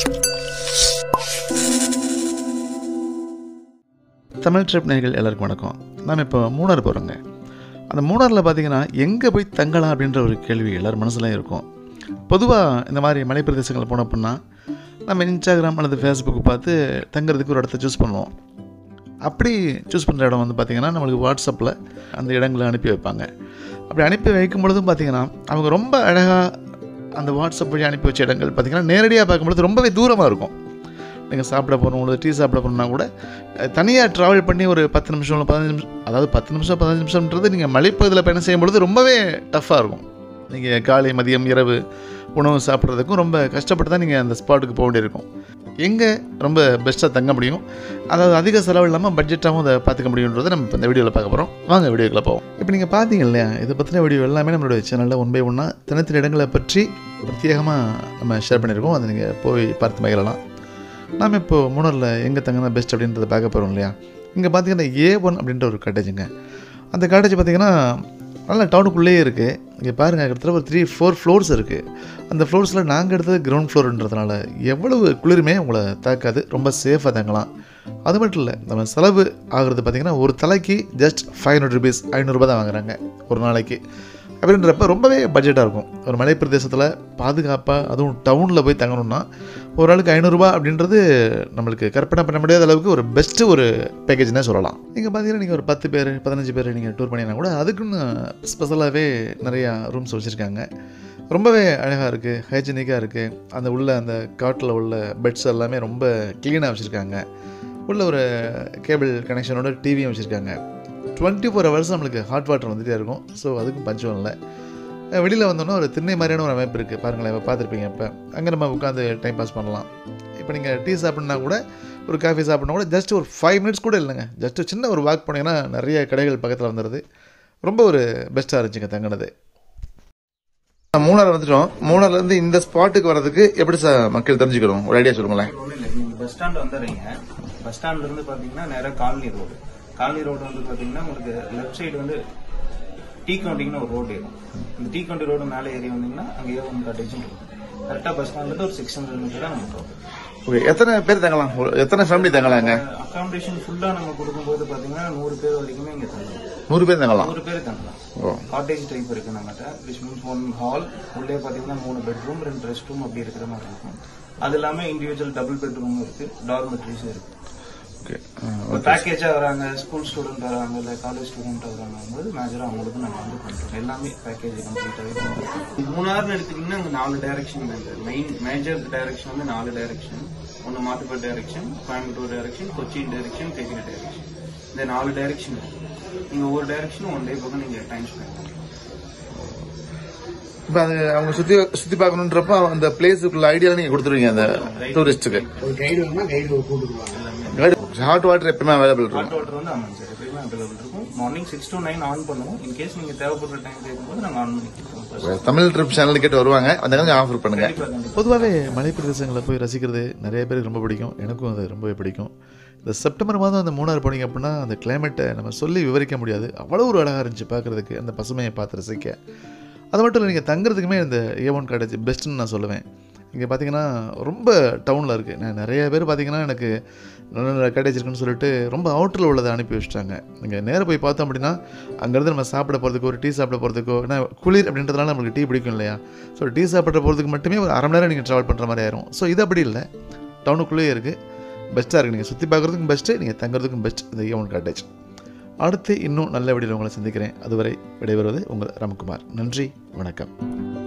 Tamil trip நேர்கள் எல்லாருக்கும் வணக்கம் நாம் இப்போ மூணார் போகிறோங்க அந்த மூணாரில் பார்த்தீங்கன்னா எங்கே போய் தங்கலாம் அப்படின்ற ஒரு கேள்வி எல்லார் மனசுலையும் இருக்கும் பொதுவாக இந்த மாதிரி மலைப்பிரதேசங்கள் போன அப்படின்னா நம்ம இன்ஸ்டாகிராம் அல்லது ஃபேஸ்புக் பார்த்து தங்குறதுக்கு ஒரு இடத்த சூஸ் பண்ணுவோம் அப்படி சூஸ் பண்ணுற இடம் வந்து பார்த்திங்கன்னா நம்மளுக்கு வாட்ஸ்அப்பில் அந்த இடங்களை அனுப்பி வைப்பாங்க அப்படி அனுப்பி வைக்கும் பொழுதும் பார்த்திங்கன்னா அவங்க ரொம்ப அழகாக அந்த வாட்ஸ்அப் வழி அனுப்பி வச்ச இடங்கள் பார்த்திங்கன்னா நேரடியாக பார்க்கும்பொழுது ரொம்பவே தூரமாக இருக்கும் நீங்கள் சாப்பிட போகணும் ஒரு டீ சாப்பிட போகணுன்னா கூட தனியாக ட்ராவல் பண்ணி ஒரு பத்து நிமிஷம் இல்லை பதினஞ்சு நிமிஷம் அதாவது பத்து நிமிஷம் பதினஞ்சு நிமிஷம்ன்றது நீங்கள் மலைப்பகுதியில் பயணம் செய்யும் பொழுது ரொம்பவே டஃப்பாக இருக்கும் நீங்கள் காலை மதியம் இரவு உணவு சாப்பிட்றதுக்கும் ரொம்ப கஷ்டப்பட்டு தான் நீங்கள் அந்த ஸ்பாட்டுக்கு போக வேண்டியிருக்கும் எங்கே ரொம்ப பெஸ்ட்டாக தங்க முடியும் அதாவது அதிக செலவு இல்லாமல் பட்ஜெட்டாகவும் அதை பார்த்துக்க முடியுன்றதை நம்ம இப்போ இந்த வீடியோவில் பார்க்க போகிறோம் வாங்க வீடியோக்குள்ள போவோம் இப்போ நீங்கள் பார்த்தீங்க இல்லையா இதை பற்றின வீடியோ எல்லாமே நம்மளுடைய சேனலில் ஒன் பை ஒன்னாக தனித்தனி இடங்களை பற்றி பிரத்யேகமாக நம்ம ஷேர் பண்ணியிருக்கோம் அதை நீங்கள் போய் பார்த்து மகிழலாம் நாம் இப்போது மூணரில் எங்கே தங்கினா பெஸ்ட் அப்படின்றத பார்க்க போகிறோம் இல்லையா இங்கே பார்த்தீங்கன்னா ஏ ஒன் அப்படின்ற ஒரு காட்டேஜுங்க அந்த காட்டேஜ் பார்த்தீங்கன்னா நல்லா டவுனுக்குள்ளேயே இருக்குது இங்கே பாருங்கள் கிட்டத்தட்ட ஒரு த்ரீ ஃபோர் ஃப்ளோர்ஸ் இருக்குது அந்த ஃப்ளோர்ஸில் நாங்கள் எடுத்தது கிரவுண்ட் ஃப்ளோர்ன்றதுனால எவ்வளவு குளிருமே உங்களை தாக்காது ரொம்ப சேஃபாக தங்கலாம் அது மட்டும் இல்லை நம்ம செலவு ஆகுறது பார்த்திங்கன்னா ஒரு தலைக்கு ஜஸ்ட் ஃபைவ் ஹண்ட்ரட் ருபீஸ் ஐநூறுரூபா தான் வாங்குறாங்க ஒரு நாளைக்கு அப்படின்றப்ப ரொம்பவே பட்ஜெட்டாக இருக்கும் ஒரு மலை பிரதேசத்தில் பாதுகாப்பாக அதுவும் டவுனில் போய் தங்கணும்னா ஒரு ஆளுக்கு ஐநூறுரூபா அப்படின்றது நம்மளுக்கு கற்பனை பண்ண முடியாத அளவுக்கு ஒரு பெஸ்ட்டு ஒரு பேக்கேஜ்னே சொல்லலாம் நீங்கள் பார்த்தீங்கன்னா நீங்கள் ஒரு பத்து பேர் பதினஞ்சு பேர் நீங்கள் டூர் பண்ணினா கூட அதுக்குன்னு ஸ்பெஷலாகவே நிறையா ரூம்ஸ் வச்சுருக்காங்க ரொம்பவே அழகாக இருக்குது ஹைஜீனிக்காக இருக்குது அந்த உள்ள அந்த காட்டில் உள்ள பெட்ஸ் எல்லாமே ரொம்ப க்ளீனாக வச்சுருக்காங்க உள்ள ஒரு கேபிள் கனெக்ஷனோட டிவியும் வச்சுருக்காங்க டுவெண்ட்டி ஃபோர் ஹவர்ஸ் நம்மளுக்கு ஹாட் வாட்டர் வந்துகிட்டே இருக்கும் ஸோ அதுக்கும் பஞ்சம் இல்லை வெளியில் வந்தோன்னா ஒரு திண்ணை மாதிரியான ஒரு அமைப்பு இருக்குது பாருங்களேன் இப்போ பார்த்துருப்பீங்க இப்போ அங்கே நம்ம உட்காந்து டைம் பாஸ் பண்ணலாம் இப்போ நீங்கள் டீ சாப்பிட்னா கூட ஒரு காஃபி சாப்பிட்னா கூட ஜஸ்ட் ஒரு ஃபைவ் மினிட்ஸ் கூட இல்லைங்க ஜஸ்ட் சின்ன ஒரு வாக் போனீங்கன்னா நிறைய கடைகள் பக்கத்தில் வந்துடுது ரொம்ப ஒரு பெஸ்ட்டாக இருந்துச்சுங்க தங்கினது மூணார் வந்துட்டோம் மூணார்லேருந்து இந்த ஸ்பாட்டுக்கு வர்றதுக்கு எப்படி சார் மக்கள் தெரிஞ்சுக்கணும் ஒரு ஐடியா சொல்லுங்களேன் ஒண்ணும் இல்ல நீங்க பஸ் ஸ்டாண்ட் வந்துடுறீங்க பஸ் ஸ்டாண்ட்ல இருந்து பாத்தீங்கன்னா நேரா காலனி ரோடு காலனி ரோடு வந்து பாத்தீங்கன்னா உங்களுக்கு லெஃப்ட் சைடு வந்து டீ கவுண்டிங்னு ஒரு ரோடு இருக்கும் இந்த டீ கவுண்டி ரோடு மேலே ஏறி வந்தீங்கன்னா அங்க ஏ ஒன் காட்டேஜ் இருக்கும் கரெக்டா பஸ் ஸ்டாண்ட்ல இருந்து ஒரு சிக்ஸ் ஹண்ட்ரட் மீட்டர் தான் நமக்கு ரோடு ஓகே எத்தனை பேர் தங்கலாம் ஒரு- எத்தனை ஃபேமிலி தங்கலாங்க அகாமடேஷன் ஃபுல்லா நம்ம கொடுக்கும்போது பாத்தீங்கன்னா நூறு பேர் வரைக்குமே இங்க தங்கலாம் நூறு பேர் தங்கலாம் நூறு பேர் தங்கலாம் ஓ காட்டேஜ் டைப் இருக்கு நம்மகிட்ட விச் மீன்ஸ் ஒன் ஹால் உள்ளே பாத்தீங்கன்னா மூணு பெட்ரூம் ரெண்டு ரெஸ்ட் ரூம் அப்படி இருக்கிற மாதிரி இருக்கும் அது இல்லாம இண்டிவிஜுவல் டபுள் பெட்ரூம் இருக்கு டார்மெட்ரிஸும் இருக்கு ஓகே பேக்கேஜா வராங்க ஸ்கூல் ஸ்டூடெண்ட் வராங்க இல்ல காலேஜ் ஸ்டூடெண்ட் வராங்க போது மேஜரா அவங்களுக்கு நம்ம வந்து பண்றோம் எல்லாமே பேக்கேஜ் கம்ப்ளீட்டாவே பண்றோம் மூணாறுன்னு எடுத்தீங்கன்னா அங்க நாலு டைரக்ஷன் மெயின் மேஜர் டைரக்ஷன் வந்து நாலு டைரக்ஷன் ஒன்னு Mattupatti direction Coimbatore direction Cochin direction தேக்கின டைரக்ஷன் இந்த நாலு டைரக்ஷன் இருக்கு நீங்க ஒவ்வொரு டைரக்ஷனும் ஒன் டே பக்கம் நீங்க டைம் ஸ்பெண்ட் பண்ணலாம் இப்போ அது அவங்க சுற்றி சுற்றி பார்க்கணுன்றப்ப அந்த பிளேஸுக்குள்ள ஐடியா நீங்கள் கொடுத்துருவீங்க அந்த டூரிஸ்ட்டுக்கு ஒரு கைடு வேணும்னா கைடு கூட்டுக்குவாங்க ஹாட் வாட்டர் எப்பவுமே அவைலபிள் இருக்கும் ஹாட் வாட்டர் வந்து ஆமாங்க சார் எப்பயுமே அவைலபிள் இருக்கும் morning six to nine on பண்ணுவோம் இன் கேஸ் நீங்க தேவைப்படுற டைம் கேட்கும்போது நாங்க ஆன் பண்ணி கொடுப்போம் தமிழ் ட்ரிப் சேனல் கேட்டு வருவாங்க அந்த கொஞ்சம் ஆஃபர் பண்ணுங்க கண்டிப்பா, கண்டிப்பா. பொதுவாகவே மலை பிரதேசங்களை போய் ரசிக்கிறது நிறைய பேருக்கு ரொம்ப பிடிக்கும் எனக்கும் அது ரொம்பவே பிடிக்கும் இந்த செப்டம்பர் மாதம் அந்த மூணார் போனீங்க அப்படின்னா அந்த கிளைமேட்டை நம்ம சொல்லி விவரிக்க முடியாது அவ்வளோ ஒரு அழகாக இருந்துச்சு பார்க்குறதுக்கு அந்த பசுமையை பார்த்து ரசிக்க அது மட்டும் இல்லை நீங்கள் தங்குறதுக்குமே இந்த ஏ ஒன் காட்டேஜ் பெஸ்ட்டுன்னு நான் சொல்லுவேன் இங்கே பார்த்தீங்கன்னா ரொம்ப டவுனில் இருக்குது நான் நிறைய பேர் பார்த்தீங்கன்னா எனக்கு நல்ல நல்ல காட்டேஜ் இருக்குன்னு சொல்லிட்டு ரொம்ப அவுட்டரில் உள்ளதை அனுப்பி வச்சுட்டாங்க இங்கே நேராக போய் பார்த்தோம் அப்படின்னா அங்கேருந்து நம்ம சாப்பிட போகிறதுக்கோ ஒரு டீ சாப்பிட போகிறதுக்கோ ஏன்னா குளிர் அப்படின்றதுனால நம்மளுக்கு டீ பிடிக்கும் இல்லையா ஸோ டீ சாப்பிட போகிறதுக்கு மட்டுமே ஒரு அரை மணி நேரம் நீங்கள் ட்ராவல் பண்ணுற மாதிரி ஆயிரும் ஸோ இது அப்படி இல்லை டவுனுக்குள்ளேயே இருக்குது பெஸ்ட்டாக இருக்குது நீங்கள் சுற்றி பார்க்குறதுக்கும் பெஸ்ட்டு நீங்கள் தங்குறதுக்கும் பெஸ்ட் இந்த ஏவன் காட்டேஜ் அடுத்து இன்னும் நல்ல வீடியோவில் உங்களை சந்திக்கிறேன் அதுவரை விடைபெறுவது உங்கள் ராம்குமார் நன்றி வணக்கம்